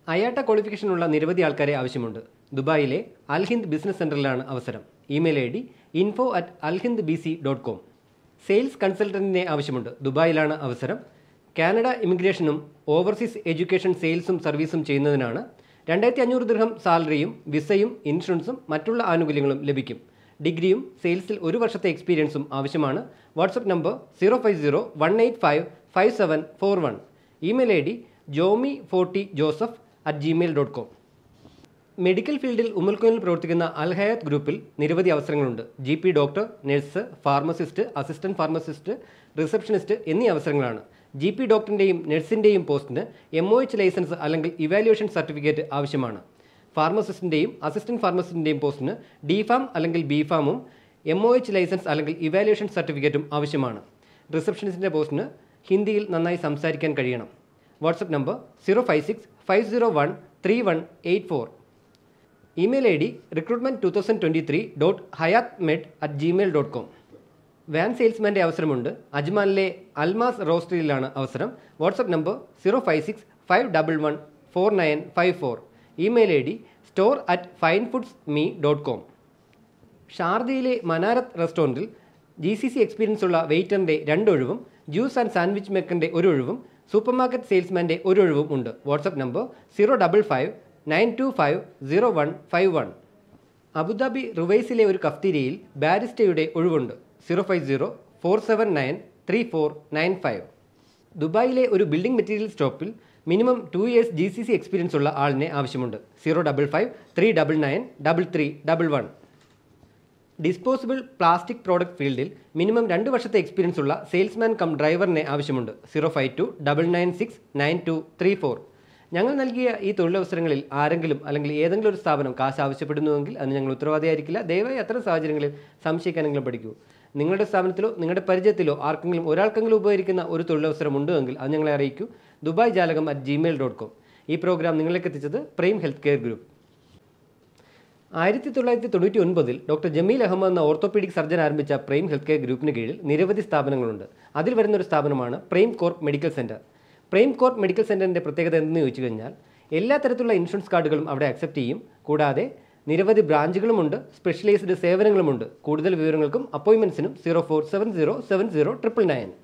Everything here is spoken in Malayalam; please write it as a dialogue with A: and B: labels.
A: അയാട്ട ക്വാളിഫിക്കേഷനുള്ള നിരവധി ആൾക്കാരെ ആവശ്യമുണ്ട് ദുബായിലെ അൽഹിന്ദ് ബിസിനസ് സെൻറ്ററിലാണ് അവസരം email I D info at Alhind B C dot com sales കൺസൾട്ടൻറ്റിനെ ആവശ്യമുണ്ട് ദുബായിലാണ് അവസരം കാനഡ ഇമിഗ്രേഷനും ഓവർസീസ് എഡ്യൂക്കേഷൻ സെയിൽസും സർവീസും ചെയ്യുന്നതിനാണ് രണ്ടായിരത്തി അഞ്ഞൂറ് ദൃഹം സാലറിയും വിസയും ഇൻഷുറൻസും മറ്റുള്ള ആനുകൂല്യങ്ങളും ലഭിക്കും ഡിഗ്രിയും സെയിൽസിൽ ഒരു വർഷത്തെ എക്സ്പീരിയൻസും ആവശ്യമാണ് WhatsApp number zero five zero one eight five five seven four one email I D Jomi forty Joseph at Gmail dot com medical ഫീൽഡിൽ ഉമ്മൽക്കോനിൽ പ്രവർത്തിക്കുന്ന അൽഹയാത്ത് ഗ്രൂപ്പിൽ നിരവധി അവസരങ്ങളുണ്ട് G P doctor nurse pharmacist assistant pharmacist receptionist എന്നീ അവസരങ്ങളാണ് ജി പി ഡോക്ടറിൻ്റെയും നഴ്സിൻ്റെയും പോസ്റ്റിന് എം ഒ എച്ച് ലൈസൻസ് അല്ലെങ്കിൽ ഇവാലുവേഷൻ സർട്ടിഫിക്കറ്റ് ആവശ്യമാണ് ഫാർമസിസ്റ്റിൻ്റെയും അസിസ്റ്റന്റ് ഫാർമസിസ്റ്റിൻ്റെയും പോസ്റ്റിന് ഡി ഫാം അല്ലെങ്കിൽ ബി ഫാമും എം ഒ എച്ച് ലൈസൻസ് അല്ലെങ്കിൽ ഇവാലുവേഷൻ സർട്ടിഫിക്കറ്റും ആവശ്യമാണ് റിസപ്ഷനിസ്റ്റിൻ്റെ പോസ്റ്റിന് ഹിന്ദിയിൽ നന്നായി സംസാരിക്കാൻ കഴിയണം WhatsApp number zero five six five zero one three one eight four email I D recruitment two thousand twenty three dot Hayat med at Gmail dot com van സെയിൽസ്മാൻ്റെ അവസരമുണ്ട് അജ്മാനിലെ അൽമാസ് റോസ്റ്ററിയിലാണ് അവസരം WhatsApp number zero five six five double one four nine five four email I D store at fine foods me dot com ഷാർജയിലെ മനാരത്ത് റെസ്റ്റോറൻറ്റിൽ ജി സി സി എക്സ്പീരിയൻസ് ഉള്ള വെയിറ്ററിൻ്റെ രണ്ടൊഴിവും ജ്യൂസ് ആൻഡ് സാൻഡ്വിച്ച് മേക്കറിൻ്റെ ഒരു ഒഴിവും സൂപ്പർ മാർക്കറ്റ് സെയിൽസ്മാൻ്റെ ഒരു ഒഴിവും ഉണ്ട് WhatsApp number zero double five nine two five zero one five one Abu Dhabi റുവൈസിലെ ഒരു കഫ്തീരിയയിൽ ബാരിസ്റ്റയുടെ ഒഴിവുണ്ട് zero five zero four seven nine three four nine five ദുബായിലെ ഒരു ബിൽഡിംഗ് മെറ്റീരിയൽ സ്റ്റോപ്പിൽ minimum two years G C C experience ഉള്ള ആളിനെ ആവശ്യമുണ്ട് zero double five three double nine double three double one disposable plastic product ഫീൽഡിൽ മിനിമം രണ്ട് വർഷത്തെ എക്സ്പീരിയൻസ് ഉള്ള സെയിൽസ്മാൻ കം ഡ്രൈവറിനെ ആവശ്യമുണ്ട് zero five two double nine six nine two three four ഞങ്ങൾ നൽകിയ ഈ തൊഴിലവസരങ്ങളിൽ ആരെങ്കിലും അല്ലെങ്കിൽ ഏതെങ്കിലും ഒരു സ്ഥാപനം കാശ് ആവശ്യപ്പെടുന്നുവെങ്കിൽ അത് ഞങ്ങൾ ഉത്തരവാദിയായിരിക്കില്ല ദയവായി അത്തരം സാഹചര്യങ്ങളിൽ സംശയിക്കാനെങ്കിലും പഠിക്കൂ നിങ്ങളുടെ സ്ഥാപനത്തിലോ നിങ്ങളുടെ പരിചയത്തിലോ ആർക്കെങ്കിലും ഒരാൾക്കെങ്കിലും ഉപകരിക്കുന്ന ഒരു തൊഴിലവസരം ഉണ്ടെങ്കിൽ അത് ഞങ്ങളെ അറിയിക്കൂ Dubai Jalakam at Gmail dot com ഈ പ്രോഗ്രാം നിങ്ങളിലേക്ക് എത്തിച്ചത് പ്രൈം ഹെൽത്ത് കെയർ ഗ്രൂപ്പ് ആയിരത്തി തൊള്ളായിരത്തി തൊണ്ണൂറ്റി ഒൻപതിൽ ഡോക്ടർ ജമീൽ അഹമ്മദ് എന്ന ഓർത്തോപീഡിക് സർജൻ ആരംഭിച്ച പ്രൈം ഹെൽത്ത് കെയർ ഗ്രൂപ്പിന് കീഴിൽ നിരവധി സ്ഥാപനങ്ങളുണ്ട് അതിൽ വരുന്ന ഒരു സ്ഥാപനമാണ് prime corp medical centre prime corp medical സെൻറ്ററിൻ്റെ പ്രത്യേകത എന്തെന്ന് ചോദിച്ചു കഴിഞ്ഞാൽ എല്ലാ തരത്തിലുള്ള ഇൻഷുറൻസ് കാർഡുകളും അവിടെ അക്സെപ്റ്റ് ചെയ്യും കൂടാതെ നിരവധി ബ്രാഞ്ചുകളുമുണ്ട് സ്പെഷ്യലൈസ്ഡ് സേവനങ്ങളുമുണ്ട് കൂടുതൽ വിവരങ്ങൾക്കും അപ്പോയിൻമെൻറ്റ്സിനും zero four seven zero seven zero triple nine